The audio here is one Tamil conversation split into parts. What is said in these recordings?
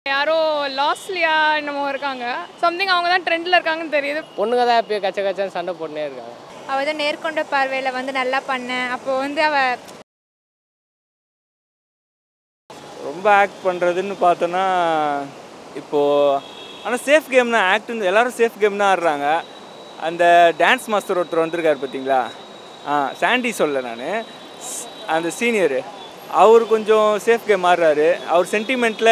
யாரோ லாஸ்ட்லியா என்னமோ இருக்காங்க சம்திங் அவங்க தான் ட்ரெண்டில் இருக்காங்கன்னு தெரியுது பொண்ணுங்க தான் இப்போ கச்ச கச்சன்னு சண்டை போட்டுனே இருக்காங்க அவள் தான் நேர்கொண்ட பார்வையில் வந்து நல்லா பண்ணேன் அப்போ வந்து அவள் ரொம்ப ஆக்ட் பண்ணுறதுன்னு பார்த்தோன்னா இப்போது ஆனால் சேஃப் கேம்னா ஆக்ட் எல்லாரும் சேஃப் கேம் தான் ஆடுறாங்க அந்த டான்ஸ் மாஸ்டர் ஒருத்தர் வந்திருக்காரு பார்த்தீங்களா ஆ சாண்டி சொல்ல நான் அந்த சீனியரு அவர் கொஞ்சம் சேஃப் கேம் ஆடுறாரு அவர் சென்டிமெண்ட்டில்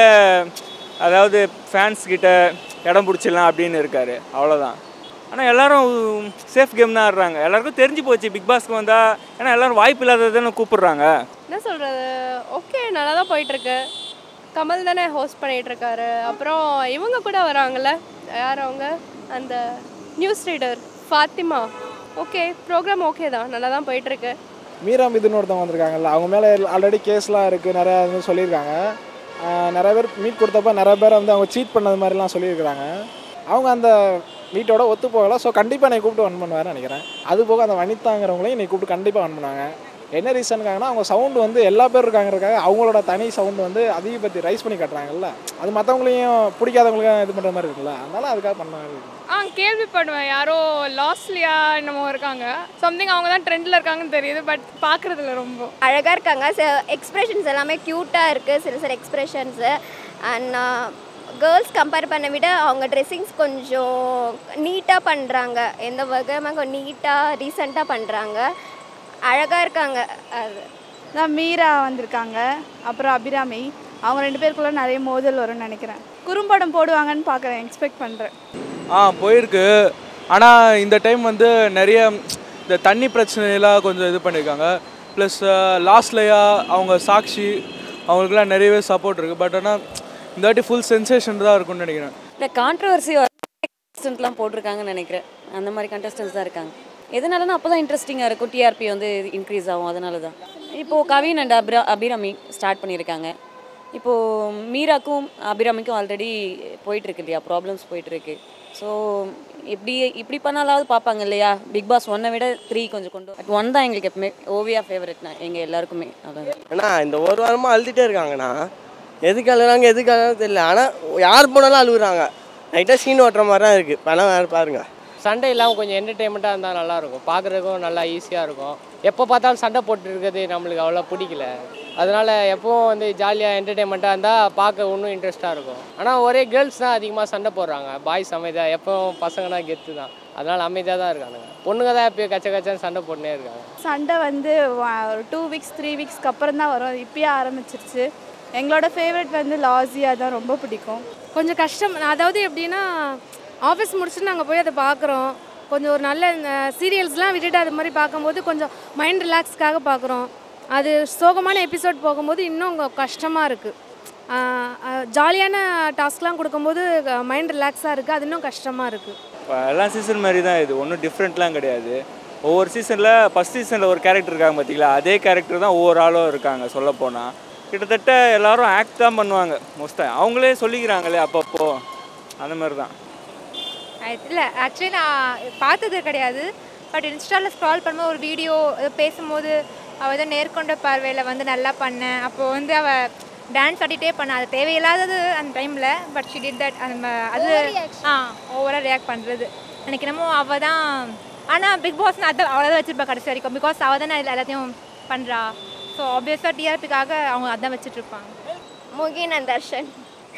அதாவது ஃபேன்ஸ் கிட்ட இடம் பிடிச்சிடலாம் அப்படின்னு இருக்காரு அவ்வளோதான் ஆனால் எல்லாரும் சேஃப் கேம் தான் ஆடுறாங்க எல்லாருக்கும் தெரிஞ்சு போச்சு பிக் பாஸ்க்கு வந்தால் ஏன்னா எல்லாரும் வாய்ப்பு இல்லாததானே கூப்பிடுறாங்க என்ன சொல்கிறது ஓகே நல்லா தான் போயிட்டுருக்கு கமல் தானே ஹோஸ்ட் பண்ணிகிட்டு இருக்காரு அப்புறம் இவங்க கூட வராங்கல்ல யார் அவங்க அந்த news reader Fathima okay program okay தான் நல்லா தான் போயிட்டுருக்கு மீரா மிதுன்னு ஒருத்தவங்க வந்திருக்காங்கல்ல அவங்க மேலே ஆல்ரெடி கேஸ்லாம் இருக்குது நிறையா வந்து சொல்லியிருக்காங்க ஆஹ் நிறைய பேர் மீட் கொடுத்தப்ப நிறைய பேர் வந்து அவங்க சீட் பண்ணது மாதிரிலாம் சொல்லியிருக்கிறாங்க அவங்க அந்த மீட்டோட ஒத்து போகலை ஸோ கண்டிப்பாக என்னை கூப்பிட்டு ஒன் பண்ணுவாருன்னு நினைக்கிறேன் அது போக அந்த வனிதாங்கிறவங்களையும் என்னை கூப்பிட்டு கண்டிப்பாக ஒன் பண்ணாங்க என்ன ரீசனுக்காகனா அவங்க சவுண்டு வந்து எல்லா பேர் இருக்காங்கிறதுக்காக அவங்களோட தனி சவுண்டு வந்து அதிக பற்றி ரைஸ் பண்ணி காட்டுறாங்கல்ல அது மற்றவங்களையும் பிடிக்காதவங்களையும் இது பண்ணுற மாதிரி இருக்குல்ல அதனால அதுக்காக பண்ண மாதிரி இருக்கு ஆ கேள்விப்படுவேன் யாரோ லாஸ்ட்லியா என்னமோ இருக்காங்க சம்திங் அவங்க தான் ட்ரெண்டில் இருக்காங்கன்னு தெரியுது பட் பார்க்குறதில்ல ரொம்ப அழகாக இருக்காங்க எக்ஸ்பிரஷன்ஸ் எல்லாமே க்யூட்டாக இருக்குது சில சில எக்ஸ்பிரஷன்ஸு அண்ட் கேர்ள்ஸ் கம்பேர் பண்ண விட அவங்க ட்ரெஸ்ஸிங்ஸ் கொஞ்சம் நீட்டாக பண்ணுறாங்க எந்த வகையாக நீட்டாக ரீசெண்டாக பண்ணுறாங்க அழகாக இருக்காங்க அது தான் மீரா வந்திருக்காங்க அப்புறம் அபிராமி அவங்க ரெண்டு பேருக்குள்ள நிறைய மோதல் வரும்னு நினைக்கிறேன் குறும்படம் போடுவாங்கன்னு பார்க்குறேன் எக்ஸ்பெக்ட் பண்ணுறேன் ஆ போயிருக்கு ஆனால் இந்த டைம் வந்து நிறைய இந்த தண்ணி பிரச்சனையெல்லாம் கொஞ்சம் இது பண்ணியிருக்காங்க ப்ளஸ் லாஸ்ட்லையா அவங்க சாக்ஷி அவங்களுக்குலாம் நிறையவே சப்போர்ட் இருக்குது பட் ஆனால் இந்த வாட்டி ஃபுல் சென்சேஷன் தான் இருக்கும்னு நினைக்கிறேன் இல்லை கான்ட்ரவர்சி கண்டஸ்டன்ட்லாம் போட்டிருக்காங்கன்னு நினைக்கிறேன் அந்த மாதிரி கண்டஸ்டன்ஸ் தான் இருக்காங்க எதனாலனா அப்போ தான் இன்ட்ரெஸ்டிங்காக இருக்கும் டிஆர்பி வந்து இன்க்ரீஸ் ஆகும் அதனால தான் இப்போது கவின் அண்ட் அபிரா அபிராமி ஸ்டார்ட் பண்ணியிருக்காங்க இப்போது மீராக்கும் அபிராமிக்கும் ஆல்ரெடி போயிட்டுருக்கு இல்லையா ப்ராப்ளம்ஸ் போயிட்டுருக்கு ஸோ இப்படி இப்படி பண்ணாலாவது பார்ப்பாங்க இல்லையா பிக் பாஸ் ஒன்னை விட த்ரீ கொஞ்சம் கொண்டு பட் ஒன் தான் எங்களுக்கு எப்பவுமே ஓவியா ஃபேவரட்னா எங்கள் எல்லாருக்குமே அவ்வளோதான் ஏன்னா இந்த ஒரு வாரமாக அழுதுகிட்டே இருக்காங்கண்ணா எதுக்கு அழுகுறாங்க எதுக்கு அழுகுறாங்க தெரியல ஆனால் யார் போனாலும் அழுகுறாங்க லைட்டாக சீன் ஓட்டுற மாதிரி தான் இருக்குது பணம் வேறு பாருங்க சண்டை இல்லாமல் கொஞ்சம் என்டர்டெயின்மெண்ட்டாக இருந்தால் நல்லாயிருக்கும் பார்க்குறதுக்கும் நல்லா ஈஸியாக இருக்கும் எப்போ பார்த்தாலும் சண்டை போட்டு இருக்கிறது நம்மளுக்கு அவ்வளோ பிடிக்கல அதனால் எப்பவும் வந்து ஜாலியாக என்டர்டெயின்மெண்ட்டாக இருந்தால் பார்க்க இன்னும் இன்ட்ரெஸ்ட்டாக இருக்கும் ஆனால் ஒரே கேர்ள்ஸ் தான் அதிகமாக சண்டை போடுறாங்க பாய்ஸ் அமைதியாக எப்பவும் பசங்கன்னா கெத்து தான் அதனால் அமைதியாக தான் இருக்கானுங்க பொண்ணுங்க தான் எப்போ கச்ச கச்சன்னு சண்டை போட்டுனே இருக்காங்க சண்டை வந்து வ- ஒரு டூ வீக்ஸ் த்ரீ வீக்ஸ்க்கு அப்புறம் தான் வரும் இப்பயே ஆரம்பிச்சிருச்சு எங்களோட ஃபேவரட் வந்து லாஸியா தான் ரொம்ப பிடிக்கும் கொஞ்சம் கஷ்டம் அதாவது எப்படின்னா ஆஃபீஸ் முடிச்சுட்டு நாங்கள் போய் அதை பார்க்குறோம் கொஞ்சம் ஒரு நல்ல சீரியல்ஸ்லாம் விட்டுட்டு அது மாதிரி பார்க்கும்போது கொஞ்சம் மைண்ட் ரிலாக்ஸ்க்காக பார்க்குறோம் அது சோகமான எபிசோட் போகும்போது இன்னும் கஷ்டமாக இருக்குது ஜாலியான டாஸ்க்லாம் கொடுக்கும்போது மைண்ட் ரிலாக்ஸாக இருக்குது அது இன்னும் கஷ்டமாக இருக்குது இப்போ எல்லா சீசன் மாதிரி தான் இது ஒன்றும் டிஃப்ரெண்ட்லாம் கிடையாது ஒவ்வொரு சீசனில் ஃபஸ்ட் சீசனில் ஒரு கேரக்டர் இருக்காங்க பார்த்தீங்களா அதே கேரக்டர் தான் ஒவ்வொரு ஆளும் இருக்காங்க சொல்லப்போனால் கிட்டத்தட்ட எல்லாரும் ஆக்ட் தான் பண்ணுவாங்க மோஸ்ட்டாக அவங்களே சொல்லிக்கிறாங்களே அப்பப்போ அந்த மாதிரி தான் இல்லை ஆக்சுவலி நான் பார்த்தது கிடையாது பட் இன்ஸ்டாவில் ஸ்க்ரால் பண்ணும்போது ஒரு வீடியோ பேசும்போது அவள் தான் நேர்கொண்ட பார்வையில் வந்து நல்லா பண்ணேன் அப்போது வந்து அவள் டான்ஸ் ஆடிட்டே பண்ண அது தேவையில்லாதது அந்த டைமில் பட் ஷி டிட் தட் அந்த ம- அது ஆ ஓவராக ரியாக்ட் பண்ணுறது எனக்கு என்னமோ அவள் தான் ஆனால் பிக் பாஸ் நான் அதான் அவ்வளோதான் வச்சிருப்பா கடைசி வரைக்கும் பிகாஸ் அவள் தானே அதில் எல்லாத்தையும் பண்ணுறா ஸோ ஆப்வியஸாக டிஆர்பிக்காக அவங்க அதான் வச்சுட்டு இருப்பாங்க முகின் அண்ட் தர்ஷன்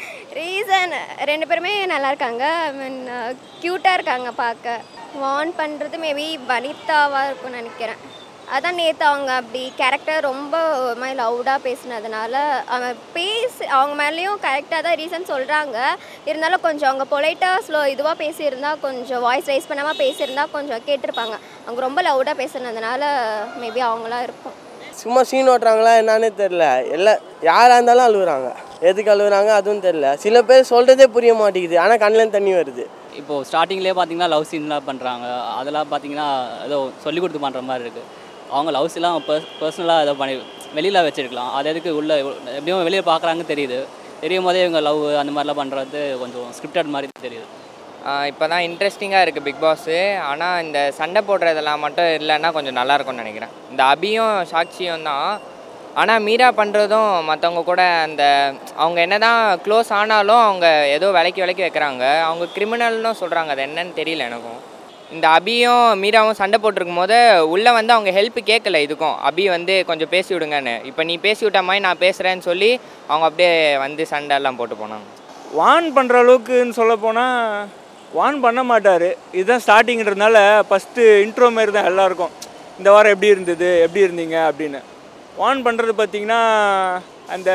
ரீசன் ரெண்டு பேருமே நல்லா இருக்காங்க ஐ மீன் க்யூட்டாக இருக்காங்க பார்க்க வார்ன் பண்ணுறது மேபி வனிதாவாக இருக்கும்னு நினைக்கிறேன் அதான் நேற்று அவங்க அப்படி கேரக்டர் ரொம்ப ஒரு மாதிரி லவுடாக பேசினதுனால அவன் பேசி அவங்க மேலேயும் கரெக்டாக தான் ரீசன் சொல்கிறாங்க இருந்தாலும் கொஞ்சம் அவங்க பொலைட்டாக ஸ்லோ இதுவாக பேசியிருந்தா கொஞ்சம் வாய்ஸ் ரைஸ் பண்ணாமல் பேசியிருந்தா கொஞ்சம் கேட்டிருப்பாங்க அவங்க ரொம்ப லவுடாக பேசுனதுனால மேபி அவங்களாம் இருக்கும் சும்மா சீன் ஓட்டுறாங்களா என்னன்னே தெரில எல்லாம் யாராக இருந்தாலும் அழுகுறாங்க எதுக்கு அழுகுறாங்க அதுவும் தெரில சில பேர் சொல்கிறதே புரிய மாட்டேங்குது ஆனால் கண்ணில் தண்ணி வருது இப்போது ஸ்டார்டிங்லேயே பார்த்தீங்கன்னா லவ் சீன்லாம் பண்ணுறாங்க அதெல்லாம் பார்த்தீங்கன்னா ஏதோ சொல்லி கொடுத்து பண்ணுற மாதிரி இருக்குது அவங்க லவ் சீன்லாம் பர்ஸ் பர்சனலாக ஏதோ பண்ணி வெளியில் வச்சுருக்கலாம் அது எதுக்கு உள்ள எப்படியும் வெளியே பார்க்குறாங்கன்னு தெரியுது தெரியும் போதே இவங்க லவ் அந்த மாதிரிலாம் பண்ணுறது கொஞ்சம் ஸ்கிரிப்டட் மாதிரி தெரியுது இப்போ தான் இன்ட்ரெஸ்டிங்காக இருக்குது பிக் பாஸு ஆனால் இந்த சண்டை போடுறதெல்லாம் மட்டும் இல்லைன்னா கொஞ்சம் நல்லா இருக்கும்னு நினைக்கிறேன் இந்த அபியும் சாட்சியும் தான் ஆனால் மீரா பண்ணுறதும் மற்றவங்க கூட அந்த அவங்க என்ன தான் க்ளோஸ் ஆனாலும் அவங்க ஏதோ விலைக்கு விலைக்கு வைக்கிறாங்க அவங்க கிரிமினல்னு சொல்கிறாங்க அது என்னன்னு தெரியல எனக்கும் இந்த அபியும் மீராவும் சண்டை போட்டிருக்கும் போது உள்ளே வந்து அவங்க ஹெல்ப் கேட்கல இதுக்கும் அபி வந்து கொஞ்சம் பேசி விடுங்கன்னு இப்போ நீ பேசி விட்ட மாதிரி நான் பேசுகிறேன்னு சொல்லி அவங்க அப்படியே வந்து சண்டை எல்லாம் போட்டு போனாங்க வான் பண்ணுற அளவுக்குன்னு சொல்ல போனால் வான் பண்ண மாட்டார் இதுதான் ஸ்டார்டிங்கிறதுனால ஃபஸ்ட்டு இன்ட்ரோ மாரி தான் எல்லாருக்கும் இந்த வாரம் எப்படி இருந்தது எப்படி இருந்தீங்க அப்படின்னு வான் பண்ணுறது பார்த்தீங்கன்னா அந்த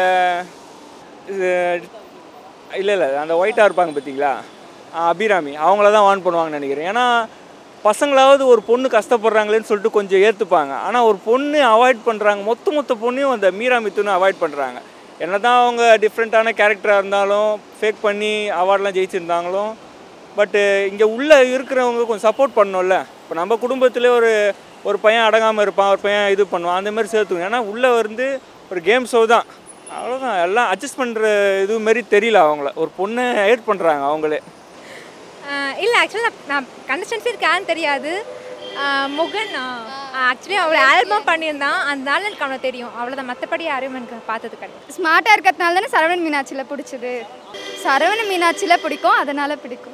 இல்லை இல்லை அந்த ஒயிட்டாக இருப்பாங்க பார்த்தீங்களா ஆ, அபிராமி அவங்கள தான் வான் பண்ணுவாங்கன்னு நினைக்கிறேன் ஏன்னா பசங்களாவது ஒரு பொண்ணு கஷ்டப்படுறாங்களேன்னு சொல்லிட்டு கொஞ்சம் ஏற்றுப்பாங்க ஆனால் ஒரு பொண்ணு அவாய்ட் பண்ணுறாங்க மொத்த மொத்த பொண்ணையும் அந்த மீரா மித்துன்னு அவாய்ட் பண்ணுறாங்க என்ன தான் அவங்க டிஃப்ரெண்ட்டான கேரக்டராக இருந்தாலும் ஃபேக் பண்ணி அவார்ட்லாம் ஜெயிச்சிருந்தாங்களும் பட்டு இங்கே உள்ளே இருக்கிறவங்க கொஞ்சம் சப்போர்ட் பண்ணணும்ல இப்போ நம்ம குடும்பத்திலே ஒரு ஒரு பையன் அடங்காமல் இருப்பான் ஒரு பையன் இது பண்ணுவான் அந்த மாதிரி சேர்த்துக்கணும் ஏன்னா உள்ளே வந்து ஒரு கேம் ஷோ தான் அவ்வளோதான் எல்லாம் அட்ஜஸ்ட் பண்ணுற இது மாரி தெரியல அவங்கள ஒரு பொண்ணை ஹேட் பண்ணுறாங்க அவங்களே இல்லை ஆக்சுவலாக நான் நான் கண்டஸ்டன்ஸி இருக்கான்னு தெரியாது ஆஹ் முகன் ஆக்சுவலி அவளை ஆல்பம் பண்ணியிருந்தான் அதனால எனக்கு அவனை தெரியும் அவ்வளோதான் மற்றபடி யாரையும் எனக்கு பார்த்தது கிடையாது ஸ்மார்ட்டாக இருக்கிறதுனால தானே சரவணன் மீனாட்சியில் பிடிச்சது சரவண மீனாட்சியில் பிடிக்கும் அதனால் பிடிக்கும்